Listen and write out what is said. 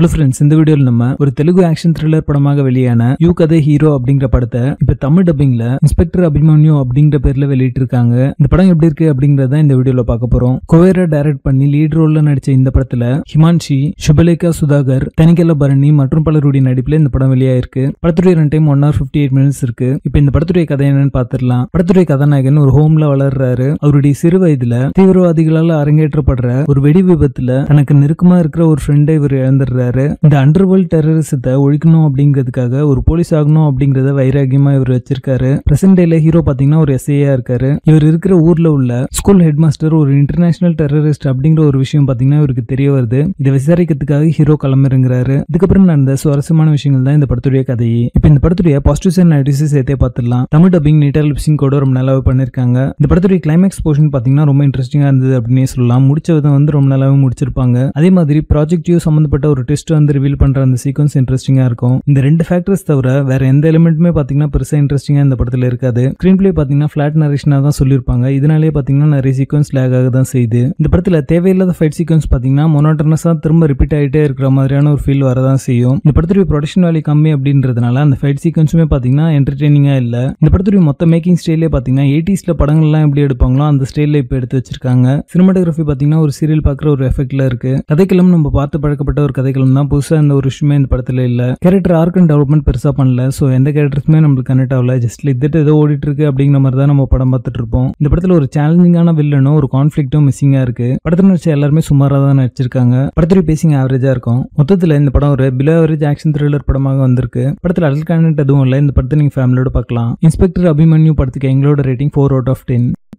hello friends இந்த வீடியோவில் நம்ம ஒரு தெலுங்கு ஆக்ஷன் த்ரில்லர் படமாக வெளியான யூ கதை ஹீரோ அப்படிங்கிற படத்தை இப்ப தமிழ் டப்பிங்ல இன்ஸ்பெக்டர் அபிமன்யு அப்படிங்கிற பேர்ல வெளியிட்டு இருக்காங்க இந்த படம் எப்படி இருக்கு அப்படிங்கறத இந்த வீடியோல பார்க்க போறோம் கோவேரா டைரக்ட் பண்ணி லீட் ரோல்ல நடிச்ச இந்த படத்துல ஹிமான்ஷி சுபலேகா சுதாகர் தனிக்கல பரணி மற்றும் பலருடைய நடிப்புல இந்த படம் வெளியாயிருக்கு படத்துடைய run time one hour fifty eight minutes இருக்கு இப்போ இந்த படத்துடைய கதை என்னன்னு பார்த்துடலாம் படத்துடைய கதாநாயகன் ஒரு ஹோம்ல வளர்றாரு அவருடைய சிறு வயதுல தீவிரவாதிகளால் அரங்கேற்றப்படுற ஒரு வெடி விபத்துல தனக்கு நெருக்கமா இருக்கிற ஒரு ஃப்ரெண்டை இவர் இழந்துடுறாரு இந்த அண்டர்வேர்ல்ட் டெரரிசத்தை ஒழிக்கணும் அப்படிங்கிறதுக்காக ஒரு போலீஸ் ஆகணும் அப்படிங்கறத வைராகியமா இவர் வச்சிருக்காரு பிரசன்ட் டேல ஹீரோ பாத்தீங்கன்னா ஒரு எஸ்ஐயா இருக்காரு இவர் இருக்கிற ஊர்ல உள்ள ஸ்கூல் ஹெட் மாஸ்டர் ஒரு இன்டர்நேஷனல் டெரரிஸ்ட் அப்படிங்கிற ஒரு விஷயம் பாத்தீங்கன்னா இவருக்கு தெரிய வருது இதை விசாரிக்கிறதுக்காக ஹீரோ கிளம்பிருங்கிறாரு இதுக்கப்புறம் நடந்த சுவாரஸ்யமான விஷயங்கள் தான் இந்த படத்துடைய கதையே இப்போ இந்த படத்துடைய பாசிட்டிவ்ஸ் அண்ட் நெகட்டிவ்ஸ் சேர்த்தே பார்த்துடலாம் தமிழ் டப்பிங் நீட்டா லிப்சிங் கூட ரொம்ப நல்லாவே பண்ணிருக்காங்க இந்த படத்துடைய கிளைமேக்ஸ் போர்ஷன் பாத்தீங்கன்னா ரொம்ப இன்ட்ரெஸ்டிங்கா இருந்தது அப்படின்னே சொல்லலாம் முடிச்ச விதம் வந்து ரொம்ப நல்லாவே முடிச்சிருப்பாங்க அதே மாதிரி ப்ராஜெக்ட் யூ சம்பந்தப்பட்ட ஒரு டெஸ்ட் வந்து ரிவீல் பண்ற அந்த சீக்வன்ஸ் இன்ட்ரெஸ்டிங்கா இருக்கும் இந்த ரெண்டு ஃபேக்டர்ஸ் தவிர வேற எந்த எலிமெண்ட்டுமே பாத்தீங்கன்னா பெருசா இன்ட்ரெஸ்டிங்கா இந்த படத்துல இருக்காது ஸ்கிரீன் பிளே பாத்தீங்கன்னா ஃபிளாட் நரேஷனா தான் சொல்லியிருப்பாங்க இதனாலே பாத்தீங்கன்னா நிறைய சீக்வன்ஸ் லேக் ஆக தான் செய்யுது இந்த படத்துல தேவையில்லாத ஃபைட் சீக்வன்ஸ் பாத்தீங்கன்னா மொனோட்டனஸா திரும்ப ரிப்பீட் ஆயிட்டே இருக்கிற மாதிரியான ஒரு ஃபீல் வரதான் செய்யும் இந்த படத்துடைய ப்ரொடக்ஷன் வேல்யூ கம்மி அப்படின்றதுனால அந்த ஃபைட் சீக்வன்ஸுமே பாத்தீங்கன்னா என்டர்டெய்னிங்கா இல்ல இந்த படத்துடைய மொத்த மேக்கிங் ஸ்டைலே பாத்தீங்கன்னா எயிட்டிஸ்ல படங்கள்லாம் எப்படி எடுப்பாங்களோ அந்த ஸ்டைல்ல இப்ப எடுத்து வச்சிருக்காங்க சினிமாட்டோகிராஃபி பாத்தீங்கன்னா ஒரு சீரியல் பாக்குற ஒரு எஃபெக்ட்ல இருக்கு கதைக்களம் நம்ம பார்த்து பழக்கப்பட்ட ஒரு கதைக்களம் தான் புதுசா இந்த ஒரு விஷயமே இந்த படத்துல இல்ல கேரக்டர் ஆர்க் அண்ட் டெவலப்மெண்ட் பெருசா பண்ணல சோ எந்த கேரக்டருக்குமே நம்மளுக்கு கனெக்ட் ஆகல ஜஸ்ட் லைக் தட் ஏதோ ஓடிட்டு இருக்கு அப்படிங்கிற மாதிரி தான் நம்ம படம் பார்த்துட்டு இருப்போம் இந்த படத்துல ஒரு சேலஞ்சிங்கான வில்லனும் ஒரு கான்ஃபிளிக்டும் மிஸ்ஸிங்கா இருக்கு படத்துல நடிச்ச எல்லாருமே சுமாரா தான் நடிச்சிருக்காங்க படத்துடைய பேசிங் ஆவரேஜா இருக்கும் மொத்தத்துல இந்த படம் ஒரு பிலோ ஆவரேஜ் ஆக்ஷன் த்ரில்லர் படமாக வந்திருக்கு படத்துல அடல் கண்டென்ட் எதுவும் இல்லை இந்த படத்தை நீங்க ஃபேமிலியோட பார்க்கலாம் இன்ஸ்பெக்டர் அபிமன்யு படத்துக்கு எங்களோட rating four out of ten